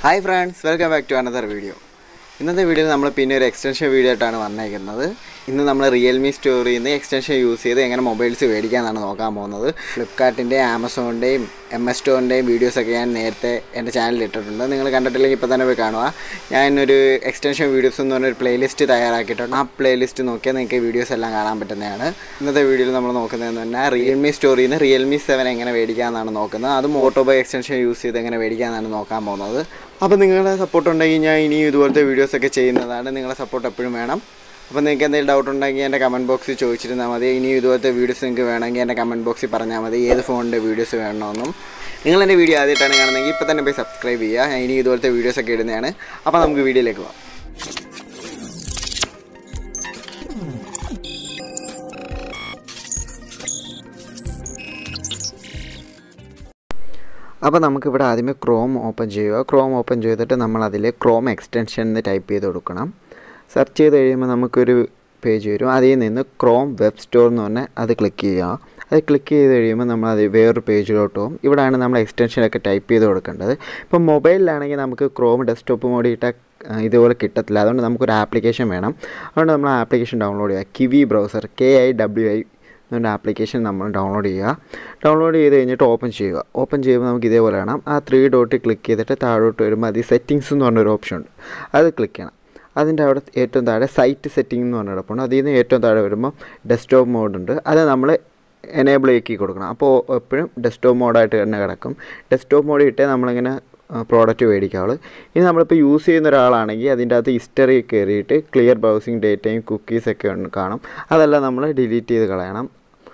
hi friends welcome back to another video ഇന്നത്തെ വീഡിയോയിൽ നമ്മൾ പിന്നെ ഒരു എക്സ്റ്റൻഷൻ വീഡിയോ ആയിട്ടാണ് വന്നേക്കുന്നത് ഇന്ന് നമ്മൾ റിയൽമി സ്റ്റോറിൽ നിന്ന് എക്സ്റ്റൻഷൻ യൂസ് ചെയ്ത് എങ്ങനെ മൊബൈൽസ് മേടിക്കാമെന്നാണ് നോക്കാൻ പോകുന്നത് ഫ്ലിപ്കാർട്ടിൻ്റെയും ആമസോണിൻ്റെയും എം എസ് സ്റ്റോറിൻ്റെയും വീഡിയോസൊക്കെ ഞാൻ നേരത്തെ എൻ്റെ ചാനലിൽ ഇട്ടിട്ടുണ്ട് നിങ്ങൾ കണ്ടിട്ടില്ലെങ്കിൽ ഇപ്പോൾ തന്നെ പോയി കാണുക ഞാൻ ഒരു എക്സ്റ്റൻഷൻ വീഡിയോസ് എന്ന് പറഞ്ഞൊരു പ്ലേലിസ്റ്റ് തയ്യാറാക്കിയിട്ടുണ്ട് ആ പ്ലേലിസ്റ്റ് നോക്കിയാൽ നിങ്ങൾക്ക് വീഡിയോസ് എല്ലാം കാണാൻ പറ്റുന്നതാണ് ഇന്നത്തെ വീഡിയോയിൽ നമ്മൾ നോക്കുന്നതെന്ന് പറഞ്ഞാൽ റിയൽമി സ്റ്റോറിൽ നിന്ന് റിയൽമി സെവൻ എങ്ങനെ മേടിക്കാമെന്നാണ് നോക്കുന്നത് അതും ഓട്ടോബൈ എക്സ്റ്റൻഷൻ യൂസ് ചെയ്ത് എങ്ങനെ മേടിക്കാമെന്നാണ് നോക്കാൻ പോകുന്നത് അപ്പോൾ നിങ്ങളുടെ സപ്പോർട്ട് ഉണ്ടെങ്കിൽ ഞാൻ ഇനിയും ഇതുപോലത്തെ വീഡിയോസൊക്കെ ചെയ്യുന്നതാണ് നിങ്ങളുടെ സപ്പോർട്ട് എപ്പോഴും വേണം അപ്പോൾ നിങ്ങൾക്ക് എന്തെങ്കിലും ഡൗട്ട് ഉണ്ടെങ്കിൽ എൻ്റെ കമൻറ്റ് ബോക്സിൽ ചോദിച്ചിരുന്നാൽ മതി ഇനി ഇതുപോലത്തെ വീഡിയോസ് നിങ്ങൾക്ക് വേണമെങ്കിൽ എൻ്റെ കമൻറ്റ് ബോക്സിൽ പറഞ്ഞാൽ മതി ഏത് ഫോണിൻ്റെ വീഡിയോസ് വേണമെന്നും നിങ്ങൾ എൻ്റെ വീഡിയോ ആദ്യമായിട്ടാണ് കാണുന്നതെങ്കിൽ ഇപ്പോൾ തന്നെ പോയി സബ്സ്ക്രൈബ് ചെയ്യുക ഞാൻ ഇനി ഇതുപോലത്തെ വീഡിയോസൊക്കെ ഇടുന്നതാണ് അപ്പോൾ നമുക്ക് വീഡിയോയിലേക്ക് പോകാം അപ്പോൾ നമുക്കിവിടെ ആദ്യമേ ക്രോം ഓപ്പൺ ചെയ്യുക ക്രോം ഓപ്പൺ ചെയ്തിട്ട് നമ്മൾ അതിൽ ക്രോം എക്സ്റ്റൻഷൻ എന്ന് ടൈപ്പ് ചെയ്ത് കൊടുക്കണം സെർച്ച് ചെയ്ത് കഴിയുമ്പോൾ നമുക്കൊരു പേജ് വരും അതിൽ നിന്ന് ക്രോം വെബ് സ്റ്റോർ എന്ന് പറഞ്ഞാൽ അത് ക്ലിക്ക് ചെയ്യുക അത് ക്ലിക്ക് ചെയ്ത് കഴിയുമ്പോൾ നമ്മൾ അത് വേറൊരു പേജിലോട്ട് പോകും ഇവിടെയാണ് നമ്മൾ എക്സ്റ്റൻഷനൊക്കെ ടൈപ്പ് ചെയ്ത് കൊടുക്കേണ്ടത് ഇപ്പം മൊബൈലിലാണെങ്കിൽ നമുക്ക് ക്രോം ഡെസ്ക്ടോപ്പ് മോഡ് ഇട്ടാൽ ഇതുപോലെ കിട്ടത്തില്ല അതുകൊണ്ട് നമുക്കൊരു ആപ്ലിക്കേഷൻ വേണം അതുകൊണ്ട് നമ്മൾ ആപ്ലിക്കേഷൻ ഡൗൺലോഡ് ചെയ്യുക Kiwi browser K I W I എന്നൊരു ആപ്ലിക്കേഷൻ നമ്മൾ ഡൗൺലോഡ് ചെയ്യുക ഡൗൺലോഡ് ചെയ്ത് കഴിഞ്ഞിട്ട് ഓപ്പൺ ചെയ്യുക ഓപ്പൺ ചെയ്യുമ്പോൾ നമുക്ക് ഇതേപോലെ കാണാം ആ ത്രീ ഡോട്ട് ക്ലിക്ക് ചെയ്തിട്ട് താഴോട്ട് വരുമ്പോൾ അതിൽ സെറ്റിങ്സ് എന്ന് പറഞ്ഞൊരു ഓപ്ഷൻ ഉണ്ട് അത് ക്ലിക്ക് ചെയ്യണം അതിൻ്റെ അവിടെ ഏറ്റവും താഴെ സൈറ്റ് സെറ്റിംഗ് എന്ന് പറഞ്ഞ കിടപ്പുണ്ട് അതിൽ നിന്ന് ഏറ്റവും താഴെ വരുമ്പോൾ ഡെസ്ക്ടോപ്പ് മോഡ് ഉണ്ട് അത് നമ്മൾ എനേബിൾ ആക്കി കൊടുക്കണം അപ്പോൾ എപ്പോഴും ഡെസ്ക്ടോപ്പ് മോഡായിട്ട് തന്നെ കിടക്കും ഡെസ്ക്ടോപ്പ് മോഡ് ഇട്ടേ നമ്മളിങ്ങനെ പ്രോഡക്റ്റ് മേടിക്കാവുള്ളൂ ഇനി നമ്മളിപ്പോൾ യൂസ് ചെയ്യുന്ന ഒരാളാണെങ്കിൽ അതിൻ്റെ അകത്ത് ഹിസ്റ്ററി കയറിയിട്ട് ക്ലിയർ ബ്രൗസിങ് ഡേറ്റയും കുക്കീസൊക്കെ കാണും അതെല്ലാം നമ്മൾ ഡിലീറ്റ് ചെയ്ത് കളയണം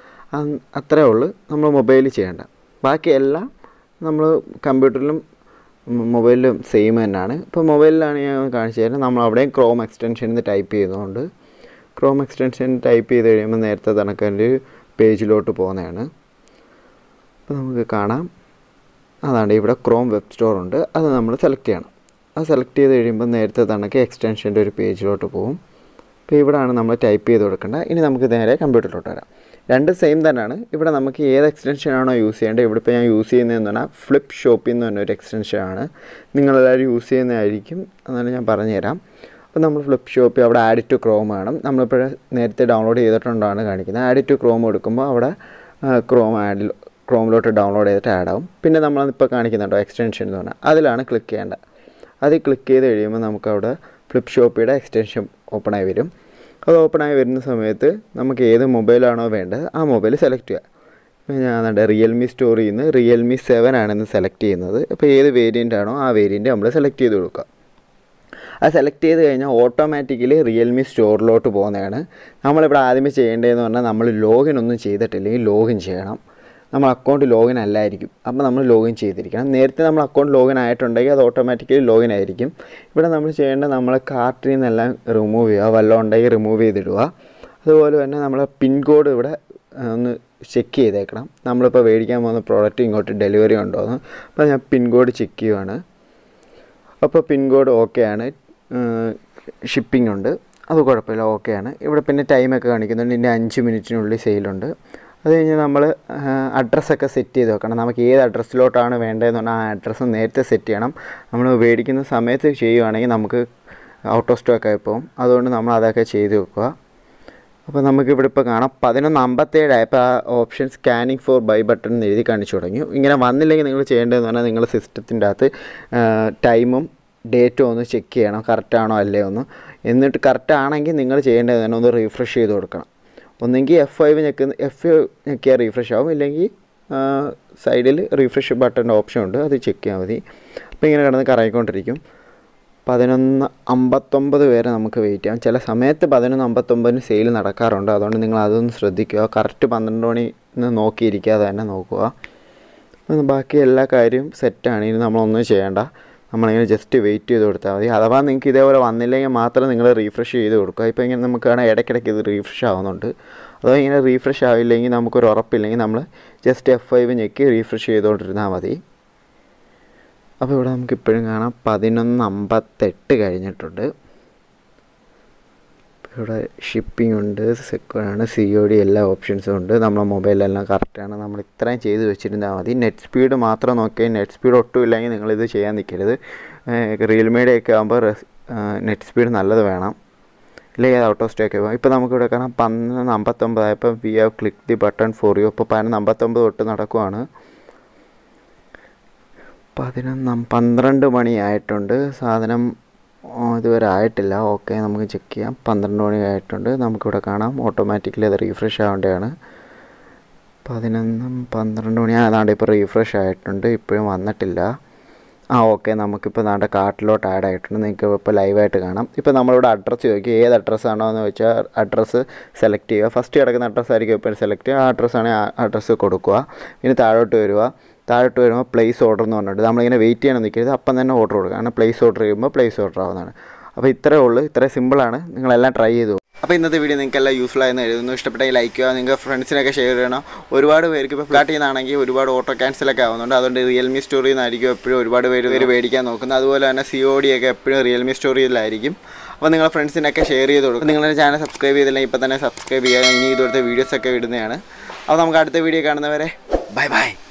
അത്രേ ഉള്ളൂ നമ്മൾ മൊബൈലിൽ ചെയ്യേണ്ട ബാക്കി എല്ലാം നമ്മൾ കമ്പ്യൂട്ടറിലും മൊബൈലിലും സെയിം തന്നെയാണ് ഇപ്പോൾ മൊബൈലിലാണ് ഞാൻ കാണിച്ചു തരുന്നത് നമ്മൾ അവിടെയും ക്രോം എക്സ്റ്റൻഷൻ എന്ന് ടൈപ്പ് ചെയ്തുകൊണ്ട് ക്രോം എക്സ്റ്റൻഷൻ ടൈപ്പ് ചെയ്ത് കഴിയുമ്പോൾ നേരത്തെ കണക്കൊരു പേജിലോട്ട് പോകുന്നതാണ് അപ്പോൾ നമുക്ക് കാണാം അതാണ് ഇവിടെ ക്രോം വെബ് സ്റ്റോർ ഉണ്ട് അത് നമ്മൾ സെലക്ട് ചെയ്യണം അത് സെലക്ട് ചെയ്ത് കഴിയുമ്പോൾ നേരത്തെ കണക്ക് എക്സ്റ്റൻഷൻ്റെ ഒരു പേജിലോട്ട് പോകും അപ്പോൾ ഇവിടെയാണ് നമ്മൾ ടൈപ്പ് ചെയ്ത് കൊടുക്കേണ്ടത് ഇനി നമുക്ക് നേരെ കമ്പ്യൂട്ടറിലോട്ട് വരാം രണ്ട് സെയിം തന്നെയാണ് ഇവിടെ നമുക്ക് ഏത് എക്സ്റ്റൻഷൻ ആണോ യൂസ് ചെയ്യേണ്ടത് ഇവിടെ ഇപ്പോൾ ഞാൻ യൂസ് ചെയ്യുന്നതെന്ന് പറഞ്ഞാൽ ഫ്ലിപ്പ് ഷോപ്പിൽ എന്ന് പറഞ്ഞൊരു എക്സ്റ്റൻഷനാണ് നിങ്ങളെല്ലാവരും യൂസ് ചെയ്യുന്നതായിരിക്കും എന്നാണ് ഞാൻ പറഞ്ഞുതരാം അപ്പോൾ നമ്മൾ ഫ്ലിപ്പ് ഷോപ്പിൽ അവിടെ ആഡ് ടു ക്രോം വേണം നമ്മളിപ്പോൾ നേരത്തെ ഡൗൺലോഡ് ചെയ്തിട്ടുണ്ടാണ് കാണിക്കുന്നത് ആഡ് ടു ക്രോം എടുക്കുമ്പോൾ അവിടെ ക്രോം ആഡിൽ ക്രോമിലോട്ട് ഡൗൺലോഡ് ചെയ്തിട്ട് ആഡ് ആവും പിന്നെ നമ്മളിപ്പോൾ കാണിക്കുന്നുണ്ടോ എക്സ്റ്റൻഷൻ എന്ന് പറഞ്ഞാൽ അതിലാണ് ക്ലിക്ക് ചെയ്യേണ്ടത് അത് ക്ലിക്ക് ചെയ്ത് കഴിയുമ്പോൾ നമുക്കവിടെ ഫ്ലിപ്പ് ഷോപ്പിയുടെ എക്സ്റ്റൻഷൻ ഓപ്പൺ ആയി വരും അത് ഓപ്പൺ ആയി വരുന്ന സമയത്ത് നമുക്ക് ഏത് മൊബൈലാണോ വേണ്ടത് ആ മൊബൈൽ സെലക്ട് ചെയ്യുക ഇപ്പോൾ ഞാൻ കണ്ട റിയൽമി സ്റ്റോറിൽ നിന്ന് റിയൽമി സെവൻ ആണെന്ന് സെലക്ട് ചെയ്യുന്നത് അപ്പോൾ ഏത് വേരിയൻ്റ് ആണോ ആ വേരിയൻ്റ് നമ്മൾ സെലക്ട് ചെയ്ത് കൊടുക്കുക അത് സെലക്ട് ചെയ്ത് കഴിഞ്ഞാൽ ഓട്ടോമാറ്റിക്കലി റിയൽമി സ്റ്റോറിലോട്ട് പോകുന്നതാണ് നമ്മളിവിടെ ആദ്യമേ ചെയ്യേണ്ടതെന്ന് പറഞ്ഞാൽ നമ്മൾ ലോഗിൻ ഒന്നും ചെയ്തിട്ടില്ലെങ്കിൽ ലോഗിൻ ചെയ്യണം നമ്മൾ അക്കൗണ്ട് ലോഗിൻ അല്ലായിരിക്കും അപ്പോൾ നമ്മൾ ലോഗിൻ ചെയ്തിരിക്കണം നേരത്തെ നമ്മൾ അക്കൗണ്ട് ലോഗിൻ ആയിട്ടുണ്ടെങ്കിൽ അത് ഓട്ടോമാറ്റിക്കലി ലോഗിൻ ആയിരിക്കും ഇവിടെ നമ്മൾ ചെയ്യേണ്ടത് നമ്മൾ കാർട്ടിൽ നിന്നെല്ലാം റിമൂവ് ചെയ്യുക വല്ലതും ഉണ്ടെങ്കിൽ റിമൂവ് ചെയ്തിടുക അതുപോലെ തന്നെ നമ്മൾ പിൻ കോഡ് ഇവിടെ ഒന്ന് ചെക്ക് ചെയ്തേക്കണം നമ്മളിപ്പോൾ മേടിക്കാൻ പോകുന്ന പ്രോഡക്റ്റ് ഇങ്ങോട്ട് ഡെലിവറി ഉണ്ടോ എന്ന് അപ്പോൾ ഞാൻ പിൻ കോഡ് ചെക്ക് ചെയ്യുവാണ് അപ്പോൾ പിൻ കോഡ് ഓക്കെ ആണ് ഷിപ്പിംഗ് ഉണ്ട് അത് കുഴപ്പമില്ല ഓക്കെ ആണ് ഇവിടെ പിന്നെ ടൈമൊക്കെ കാണിക്കുന്നുണ്ട് ഇതിൻ്റെ അഞ്ച് മിനിറ്റിനുള്ളിൽ സെയിലുണ്ട് അത് കഴിഞ്ഞ് നമ്മൾ അഡ്രസ്സൊക്കെ സെറ്റ് ചെയ്ത് വെക്കണം നമുക്ക് ഏത് അഡ്രസ്സിലോട്ടാണ് വേണ്ടതെന്ന് പറഞ്ഞാൽ ആ അഡ്രസ്സ് നേരത്തെ സെറ്റ് ചെയ്യണം നമ്മൾ മേടിക്കുന്ന സമയത്ത് ചെയ്യുവാണെങ്കിൽ നമുക്ക് ഔട്ട് ഓഫ് സ്റ്റോക്ക് ആയി പോകും അതുകൊണ്ട് നമ്മൾ അതൊക്കെ ചെയ്ത് വെക്കുക അപ്പോൾ നമുക്കിവിടെ ഇപ്പോൾ കാണാം പതിനൊന്ന് അമ്പത്തേഴായപ്പോൾ ആ option scanning for buy button എന്ന് എഴുതി കാണിച്ചു തുടങ്ങി ഇങ്ങനെ വന്നില്ലെങ്കിൽ നിങ്ങൾ ചെയ്യേണ്ടതെന്ന് പറഞ്ഞാൽ നിങ്ങൾ സിസ്റ്റത്തിൻ്റെ അകത്ത് ടൈമും ഡേറ്റും ഒന്ന് ചെക്ക് ചെയ്യണം കറക്റ്റാണോ അല്ലേ ഒന്ന് എന്നിട്ട് കറക്റ്റ് ആണെങ്കിൽ നിങ്ങൾ ചെയ്യേണ്ടത് തന്നെ ഒന്ന് റീഫ്രഷ് ചെയ്ത് കൊടുക്കണം ഒന്നെങ്കിൽ എഫ് ഫൈവ് ഞെക്കുന്ന എഫ് ഞെക്കിയാൽ റീഫ്രഷ് ആവും ഇല്ലെങ്കിൽ സൈഡിൽ റീഫ്രഷ് ബട്ടൻ്റെ ഓപ്ഷൻ ഉണ്ട് അത് ചെക്ക് ചെയ്യാൽ മതി അപ്പോൾ ഇങ്ങനെ കിടന്ന് കറങ്ങിക്കൊണ്ടിരിക്കും പതിനൊന്ന് അമ്പത്തൊമ്പത് വരെ നമുക്ക് വെയിറ്റ് ചെയ്യാം ചില സമയത്ത് പതിനൊന്ന് അമ്പത്തൊമ്പതിന് സെയിൽ നടക്കാറുണ്ട് അതുകൊണ്ട് നിങ്ങൾ അതൊന്ന് ശ്രദ്ധിക്കുക കറക്റ്റ് പന്ത്രണ്ട് മണി നോക്കിയിരിക്കാതെ തന്നെ നോക്കുക ബാക്കി എല്ലാ കാര്യവും സെറ്റാണ് ഇനി നമ്മളൊന്നും ചെയ്യേണ്ട നമ്മളിങ്ങനെ ജസ്റ്റ് വെയിറ്റ് ചെയ്ത് കൊടുത്താൽ മതി അഥവാ നിങ്ങൾക്ക് ഇതേപോലെ വന്നില്ലെങ്കിൽ മാത്രം നിങ്ങൾ റീഫ്രഷ് ചെയ്ത് കൊടുക്കുക ഇപ്പോൾ ഇങ്ങനെ നമുക്ക് വേണം ഇടയ്ക്കിടയ്ക്ക് ഇത് റീഫ്രഷ് ആവുന്നുണ്ട് അതോ ഇങ്ങനെ റീഫ്രഷ് ആവില്ലെങ്കിൽ നമുക്കൊരു ഉറപ്പില്ലെങ്കിൽ നമ്മൾ ജസ്റ്റ് എഫ് ഫൈവ് ഞെക്കി റീഫ്രഷ് ചെയ്തുകൊണ്ടിരുന്നാൽ മതി അപ്പോൾ ഇവിടെ നമുക്ക് ഇപ്പോഴും കാണാം പതിനൊന്ന് അമ്പത്തെട്ട് കഴിഞ്ഞിട്ടുണ്ട് ഇവിടെ ഷിപ്പിംഗ് ഉണ്ട് സെക്യൂർ ആണ് സി ഒ ഡി എല്ലാ ഓപ്ഷൻസും ഉണ്ട് നമ്മളെ മൊബൈലെല്ലാം കറക്റ്റാണ് നമ്മൾ ഇത്രയും ചെയ്ത് വെച്ചിരുന്നാൽ മതി നെറ്റ് സ്പീഡ് മാത്രം നോക്കിയാൽ നെറ്റ് സ്പീഡ് ഒട്ടും ഇല്ലെങ്കിൽ നിങ്ങളിത് ചെയ്യാൻ നിൽക്കരുത് റിയൽമിയുടെ ഒക്കെ ആകുമ്പോൾ നെറ്റ് സ്പീഡ് നല്ലത് വേണം ഇല്ലെങ്കിൽ അത് ഔട്ട് ഓഫ് സ്റ്റോക്ക് ആകും ഇപ്പോൾ നമുക്കിവിടെ കാണാം പതിനൊന്ന് അമ്പത്തൊമ്പതായപ്പോൾ we have click the button for you അപ്പോൾ പതിനൊന്ന് അമ്പത്തൊമ്പത് തൊട്ട് നടക്കുവാണ് പതിനൊന്ന് പന്ത്രണ്ട് മണിയായിട്ടുണ്ട് സാധനം ഓ, ഇതുവരെ ആയിട്ടില്ല ഓക്കെ നമുക്ക് ചെക്ക് ചെയ്യാം പന്ത്രണ്ട് മണി ആയിട്ടുണ്ട് നമുക്കിവിടെ കാണാം ഓട്ടോമാറ്റിക്കലി അത് റീഫ്രഷ് ആവേണ്ടതാണ് പതിനൊന്നും പന്ത്രണ്ട് മണി അതാണ്ട് ഇപ്പോൾ റീഫ്രഷ് ആയിട്ടുണ്ട് ഇപ്പോഴും വന്നിട്ടില്ല ആ ഓക്കെ നമുക്കിപ്പോൾ നാണ്ട കാർട്ടിലോട്ട് ആഡ് ആയിട്ടുണ്ട് നിങ്ങൾക്ക് ഇപ്പോൾ ലൈവായിട്ട് കാണാം ഇപ്പോൾ നമ്മളിവിടെ അഡ്രസ്സ് ചോദിക്കും ഏത് അഡ്രസ്സാണോ എന്ന് വെച്ചാൽ അഡ്രസ്സ് സെലക്ട് ചെയ്യുക ഫസ്റ്റ് കിടക്കുന്ന അഡ്രസ്സ് ആയിരിക്കും ഇപ്പോൾ സെലക്ട് ചെയ്യുക ആ അഡ്രസ്സാണെങ്കിൽ ആ അഡ്രസ്സ് കൊടുക്കുക പിന്നെ താഴോട്ട് വരിക താഴോട്ട് വരുമ്പോൾ പ്ലേസ് ഓർഡർ എന്ന് പറഞ്ഞിട്ട് നമ്മളിങ്ങനെ വെയിറ്റ് ചെയ്യണം നിൽക്കരുത് അപ്പം തന്നെ ഓർഡർ കൊടുക്കുക കാരണം പ്ലേസ് ഓർഡർ ചെയ്യുമ്പോൾ പ്ലേസ് ഓർഡർ ആവുന്നതാണ് അപ്പോൾ ഇത്രയേ ഉള്ളൂ ഇത്ര സിമ്പിളാണ് നിങ്ങളെല്ലാം ട്രൈ ചെയ്തു അപ്പോൾ ഇന്നത്തെ വീഡിയോ നിങ്ങൾക്ക് എല്ലാം യൂസ്ഫുൾ ആയെന്ന് എഴുതുന്നു ഇഷ്ടപ്പെട്ടെങ്കിൽ ലൈക്ക് ചെയ്യുക നിങ്ങൾക്ക് ഫ്രണ്ട്സിനൊക്കെ ഷെയർ ചെയ്യണം ഒരുപാട് പേർക്ക് ഇപ്പോൾ ഫ്ലാറ്റ് ചെയ്യുന്നതാണെങ്കിൽ ഒരുപാട് ഓട്ടോ ക്യാൻസലൊക്കെ ആവുന്നുണ്ട് അതുകൊണ്ട് റിയൽമി സ്റ്റോറിയിൽ നിന്നായിരിക്കും എപ്പോഴും ഒരുപാട് പേര് പേര് മേടിക്കാൻ നോക്കുന്നത് അതുപോലെ തന്നെ സി ഒ ഡി ഒക്കെ എപ്പോഴും റിയൽമി സ്റ്റോറിയിലായിരിക്കും അപ്പോൾ നിങ്ങളുടെ ഫ്രണ്ട്സിനൊക്കെ ഷെയർ ചെയ്ത് കൊടുക്കും നിങ്ങളുടെ ചാനൽ സബ്സ്ക്രൈബ് ചെയ്തില്ലെങ്കിൽ ഇപ്പോൾ തന്നെ സബ്സ്ക്രൈബ് ചെയ്യുക ഇനി ഇതുപോലത്തെ വീഡിയോസൊക്കെ ഇടുന്നതാണ് അപ്പോൾ നമുക്ക് അടുത്ത വീഡിയോ കാണുന്നവരെ ബൈ ബൈ